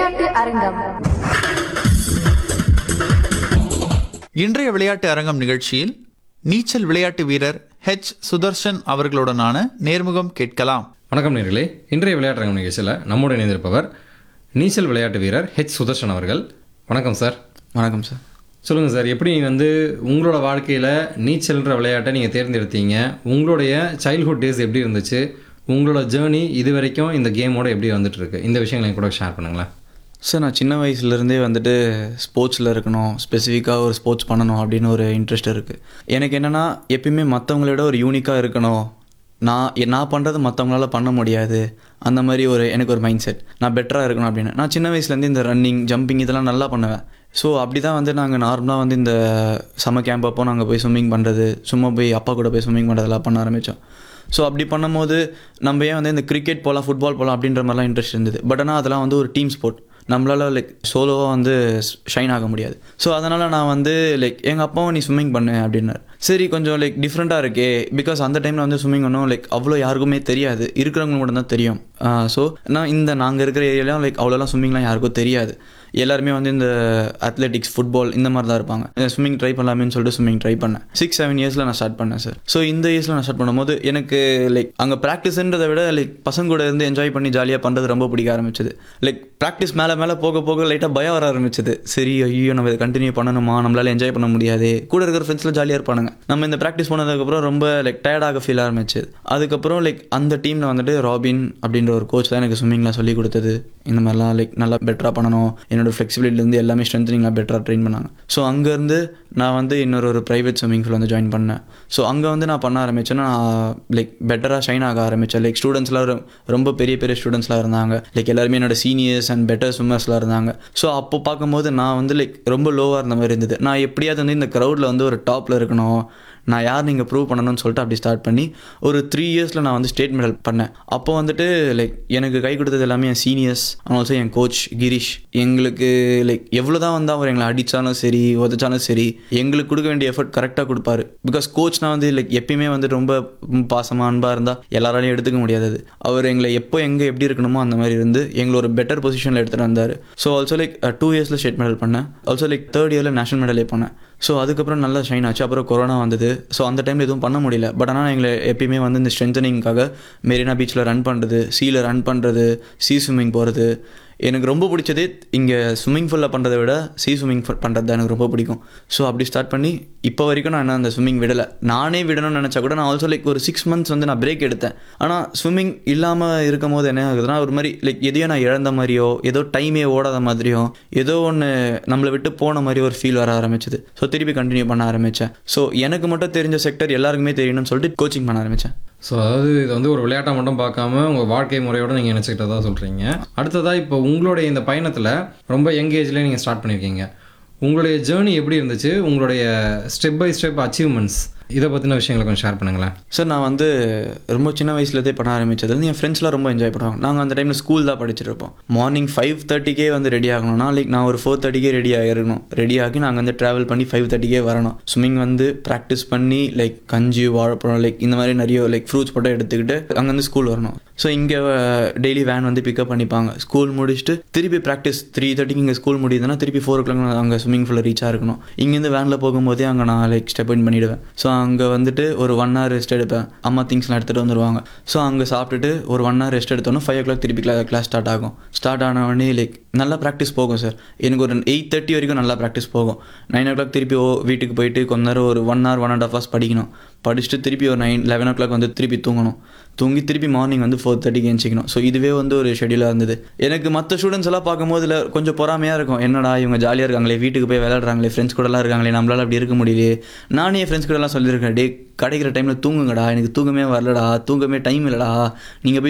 விளையாட்டு அரங்கம் இன்றைய விளையாட்டு அரங்கம் நிகழ்ச்சியில் நீச்சல் விளையாட்டு வீரர் ஹெச் சுதர்ஷன் அவர்களுடனான நேர்முகம் கேட்கலாம் வணக்கம் நேர்களே இன்றைய விளையாட்டு நிகழ்ச்சியில் நம்மோடு இணைந்திருப்பவர் நீச்சல் விளையாட்டு வீரர் ஹெச் சுதர்ஷன் அவர்கள் வணக்கம் சார் வணக்கம் சார் சொல்லுங்கள் சார் எப்படி வந்து உங்களோட வாழ்க்கையில் நீச்சல்ன்ற விளையாட்டை நீங்கள் தேர்ந்தெடுத்தீங்க உங்களுடைய சைல்ட்ஹுட் டேஸ் எப்படி இருந்துச்சு உங்களோட ஜேர்னி இது வரைக்கும் இந்த கேமோட எப்படி வந்துட்டு இருக்கு இந்த விஷயங்களை என் கூட ஷேர் பண்ணுங்களேன் சார் நான் சின்ன வயசுலேருந்தே வந்துட்டு ஸ்போர்ட்ஸில் இருக்கணும் ஸ்பெசிஃபிக்காக ஒரு ஸ்போர்ட்ஸ் பண்ணணும் அப்படின்னு ஒரு இன்ட்ரெஸ்ட் இருக்குது எனக்கு என்னென்னா எப்பயுமே மற்றவங்களோட ஒரு யூனிக்காக இருக்கணும் நான் எ- நான் பண்ணுறது மற்றவங்களால பண்ண முடியாது அந்த மாதிரி ஒரு எனக்கு ஒரு மைண்ட் செட் நான் பெட்டராக இருக்கணும் அப்படின்னு நான் சின்ன வயசுலேருந்து இந்த ரன்னிங் ஜம்பிங் இதெல்லாம் நல்லா பண்ணுவேன் ஸோ அப்படி தான் வந்து நாங்கள் நார்மலாக வந்து இந்த சம்மர் கேம்ப் அப்போ நாங்கள் போய் ஸ்விம்மிங் பண்ணுறது சும்மா போய் அப்பா கூட போய் ஸ்விம்மிங் பண்ணுறதெல்லாம் பண்ண ஆரம்பித்தோம் ஸோ அப்படி பண்ணும்போது நம்ம ஏன் வந்து இந்த கிரிக்கெட் போகலாம் ஃபுட்பால் போகலாம் அப்படின்ற மாதிரிலாம் இன்ட்ரெஸ்ட் இருந்தது பட் ஆனால் அதெல்லாம் வந்து ஒரு டீம் ஸ்போர்ட் நம்மளால லைக் சோலோவாக வந்து ஷைன் ஆக முடியாது ஸோ அதனால் நான் வந்து லைக் எங்கள் அப்பாவும் நீ ஸ்விம்மிங் பண்ணு அப்படின்னாரு சரி கொஞ்சம் லைக் டிஃப்ரெண்ட்டாக இருக்கே பிகாஸ் அந்த டைமில் வந்து ஸ்விம்மிங் ஒன்றும் லைக் அவ்வளோ யாருக்குமே தெரியாது இருக்கிறவங்க மட்டும் தான் தெரியும் ஸோ நான் இந்த நாங்கள் இருக்கிற ஏரியாலாம் லைக் அவ்வளோலாம் ஸ்விம்மிங்லாம் யாருக்கும் தெரியாது எல்லாருமே வந்து இந்த அத்லெட்டிக்ஸ் ஃபுட்பால் இந்த மாதிரி தான் இருப்பாங்க ஸ்விம்மிங் ட்ரை பண்ணலாமேன்னு சொல்லிட்டு ஸ்விம்மிங் ட்ரை பண்ணேன் சிக்ஸ் செவன் இயர்ஸில் நான் ஸ்டார்ட் பண்ணேன் சார் ஸோ இந்த இயர்ஸில் நான் ஸ்டார்ட் பண்ணும்போது எனக்கு லைக் அங்கே ப்ராக்டிஸ்ன்றதை விட லைக் பசங்க கூட இருந்து என்ஜாய் பண்ணி ஜாலியாக பண்ணுறது ரொம்ப பிடிக்க ஆரம்பிச்சது லைக் ப்ராக்டிஸ் மேலே மேலே போக போக லைட்டாக பயம் வர ஆரம்பிச்சது சரி ஐயோ நம்ம இதை கண்டினியூ பண்ணணுமா நம்மளால என்ஜாய் பண்ண முடியாது கூட இருக்கிற ஃப்ரெண்ட்ஸ்லாம் ஜாலியாக இருப்பானுங்க நம்ம இந்த ப்ராக்டிஸ் பண்ணதுக்கப்புறம் ரொம்ப லைக் டயர்டாக ஃபீல் ஆரம்பிச்சது அதுக்கப்புறம் லைக் அந்த டீமில் வந்துட்டு ராபின் அப்படின்ற ஒரு கோச் தான் எனக்கு ஸ்விம்மிங்லாம் சொல்லி கொடுத்தது இந்த மாதிரிலாம் லைக் நல்லா பெட்டராக பண்ணணும் என்னோட ஃப்ளெக்சிபிலிட்டிலேருந்து எல்லாமே ஸ்ட்ரென்த்னிங்லாம் பெட்டராக ட்ரெயின் பண்ணாங்க ஸோ அங்கேருந்து நான் வந்து இன்னொரு ஒரு ப்ரைவேட் ஸ்விம்மிங் ஃபூல் வந்து ஜாயின் பண்ணேன் ஸோ அங்கே வந்து நான் பண்ண ஆரம்பிச்சேன்னா நான் லைக் பெட்டராக ஷைன் ஆக ஆரம்பித்தேன் லைக் ஸ்டூடெண்ட்ஸ்லாம் ரொ- ரொம்ப பெரிய பெரிய ஸ்டூடெண்ட்ஸ்லாம் இருந்தாங்க லைக் எல்லாருமே என்னோட சீனியர்ஸ் அண்ட் பெட்டர் ஸ்விம்மர்ஸ்லாம் இருந்தாங்க ஸோ அப்போ பார்க்கும்போது நான் வந்து லைக் ரொம்ப லோவாக இருந்த மாதிரி இருந்தது நான் எப்படியாவது வந்து இந்த க்ரௌடில் வந்து ஒரு டாப்பில் இருக்கணும் நான் யார் நீங்கள் ப்ரூவ் பண்ணணும்னு சொல்லிட்டு அப்படி ஸ்டார்ட் பண்ணி ஒரு த்ரீ இயர்ஸில் நான் வந்து ஸ்டேட் மெடல் பண்ணேன் அப்போ வந்துட்டு லைக் எனக்கு கை கொடுத்தது எல்லாமே என் சீனியர்ஸ் ஆல்சோ என் கோச் கிரீஷ் எங்களுக்கு லைக் எவ்வளோ தான் வந்து அவர் எங்களை அடித்தாலும் சரி உதச்சாலும் சரி எங்களுக்கு கொடுக்க வேண்டிய எஃபர்ட் கரெக்டாக கொடுப்பாரு பிகாஸ் கோச்னா வந்து லைக் எப்பயுமே வந்து ரொம்ப பாசமாக அன்பாக இருந்தால் எல்லாராலையும் எடுத்துக்க முடியாது அது. அவர் எங்களை எப்போ எங்கே எப்படி இருக்கணுமோ அந்த மாதிரி இருந்து எங்களை ஒரு பெட்டர் பொசிஷனில் எடுத்துகிட்டு வந்தார் ஸோ ஆல்சோ லைக் டூ இயர்ஸில் ஸ்டேட் மெடல் பண்ணேன் ஆல்சோ லைக் தேர்ட் இயரில் நேஷனல் மெடலே பண்ணேன் ஸோ அதுக்கப்புறம் நல்லா ஷைன் ஆச்சு அப்புறம் கொரோனா வந்தது ஸோ அந்த டைமில் எதுவும் பண்ண முடியல பட் ஆனால் எங்களை எப்பயுமே வந்து இந்த ஸ்ட்ரென்தனிங்காக மெரினா பீச்சில் ரன் பண்ணுறது சீல ரன் பண்ணுறது சீ ஸ்விம்மிங் போகிறது எனக்கு ரொம்ப பிடிச்சதே இங்கே ஸ்விம்மிங் ஃபுல்லில் பண்ணுறதை விட சீ ஸ்விம்மிங் பண்ணுறது தான் எனக்கு ரொம்ப பிடிக்கும் ஸோ அப்படி ஸ்டார்ட் பண்ணி இப்போ வரைக்கும் நான் என்ன அந்த ஸ்விம்மிங் விடலை நானே விடணும்னு நினச்சா கூட நான் ஆல்சோ லைக் ஒரு சிக்ஸ் மந்த்ஸ் வந்து நான் பிரேக் எடுத்தேன் ஆனால் ஸ்விம்மிங் இல்லாமல் இருக்கும் போது என்ன ஆகுதுன்னா ஒரு மாதிரி லைக் எதையோ நான் இழந்த மாதிரியோ ஏதோ டைமே ஓடாத மாதிரியோ ஏதோ ஒன்று நம்மளை விட்டு போன மாதிரி ஒரு ஃபீல் வர ஆரம்பிச்சது ஸோ திருப்பி கண்டினியூ பண்ண ஆரம்பித்தேன் ஸோ எனக்கு மட்டும் தெரிஞ்ச செக்டர் எல்லாருக்குமே தெரியணும்னு சொல்லிட்டு கோச்சிங் பண்ண ஆரம்பித்தேன் ஸோ அதாவது இது வந்து ஒரு விளையாட்டை மட்டும் பார்க்காம உங்கள் வாழ்க்கை முறையோட நீங்கள் நினச்சிக்கிட்டதா சொல்கிறீங்க அடுத்ததாக இப்போ உங்களுடைய இந்த பயணத்தில் ரொம்ப யங் ஏஜ்லேயே நீங்கள் ஸ்டார்ட் பண்ணியிருக்கீங்க உங்களுடைய ஜேர்னி எப்படி இருந்துச்சு உங்களுடைய ஸ்டெப் பை ஸ்டெப் அச்சீவ்மெண்ட்ஸ் இதை பற்றின விஷயங்களை கொஞ்சம் ஷேர் பண்ணுங்களேன் சார் நான் வந்து ரொம்ப சின்ன வயசுலேருந்தே பண்ண ஆரம்பிச்சதுலேருந்து என் ஃப்ரெண்ட்ஸ்லாம் ரொம்ப என்ஜாய் பண்ணுவாங்க நாங்கள் அந்த டைமில் ஸ்கூல் தான் படிச்சுட்டு இருப்போம் மார்னிங் ஃபைவ் தேர்ட்டிக்கே வந்து ரெடி ஆகணும்னா லைக் நான் ஒரு ஃபோர் தேர்ட்டிக்கே ரெடி ஆகிருக்கணும் ரெடி ஆகி நாங்கள் வந்து ட்ராவல் பண்ணி ஃபைவ் தேர்ட்டிக்கே வரணும் ஸ்விம்மிங் வந்து ப்ராக்டிஸ் பண்ணி லைக் கஞ்சி வாழைப்பழம் லைக் இந்த மாதிரி நிறைய லைக் ஃப்ரூட்ஸ் மட்டும் எடுத்துக்கிட்டு அங்கேருந்து ஸ்கூல் வரணும் ஸோ இங்கே டெய்லி வேன் வந்து பிக்கப் பண்ணிப்பாங்க ஸ்கூல் முடிச்சுட்டு திருப்பி ப்ராக்டிஸ் த்ரீ தேர்ட்டிக்கு இங்கே ஸ்கூல் முடியுதுன்னா திருப்பி ஃபோர் ஓ கிளாக் அங்கே ஸ்விம்மிங் ஃபுல்லில் ரீச் ஆகிருக்கணும் இங்கேருந்து வேனில் போகும்போதே அங்கே நான் லைக் ஸ்டெப் இன் பண்ணிவிடுவேன் ஸோ அங்கே வந்துட்டு ஒரு ஒன் ஹவர் ரெஸ்ட் எடுப்பேன் அம்மா திங்ஸ்லாம் எடுத்துகிட்டு வந்துடுவாங்க ஸோ அங்கே சாப்பிட்டுட்டு ஒரு ஒன் ஹவர் ரெஸ்ட் எடுத்தோன்னா ஃபைவ் ஓ கிளாக் திருப்பி கிளா கிளாஸ் ஸ்டார்ட் ஆகும் ஸ்டார்ட் ஆன உடனே லைக் நல்லா ப்ராக்டிஸ் போகும் சார் எனக்கு ஒரு எயிட் தேர்ட்டி வரைக்கும் நல்லா ப்ராக்டிஸ் போகும் நைன் ஓ கிளாக் திருப்பி ஓ வீட்டுக்கு போயிட்டு கொஞ்ச நேரம் ஒரு one hour one and half hours படிக்கணும் படிச்சுட்டு திருப்பி ஒரு நைன் லெவன் ஓ கிளாக் வந்து திருப்பி தூங்கணும் தூங்கி திருப்பி மார்னிங் வந்து ஃபோர் தேர்ட்டிக்கு எழுச்சிக்கணும் ஸோ இதுவே வந்து ஒரு ஷெடியூலாக இருந்தது எனக்கு மற்ற ஸ்டூடெண்ட்ஸ் எல்லாம் பார்க்கும்போது இல்லை கொஞ்சம் பொறாமையாக இருக்கும் என்னடா இவங்க ஜாலியாக இருக்காங்களே வீட்டுக்கு போய் விளையாடுறாங்களே ஃப்ரெண்ட்ஸ் கூடலாம் இருக்காங்களே நம்மளால அப்படி இருக்க முடியலையே நானே என் ஃப்ரெண்ட்ஸ் கூடலாம் சொல்லியிருக்கேன் டே கிடைக்கிற டைமில் தூங்குங்கடா எனக்கு தூங்கமே வரலடா தூங்கமே டைம் இல்லைடா நீங்கள் போய்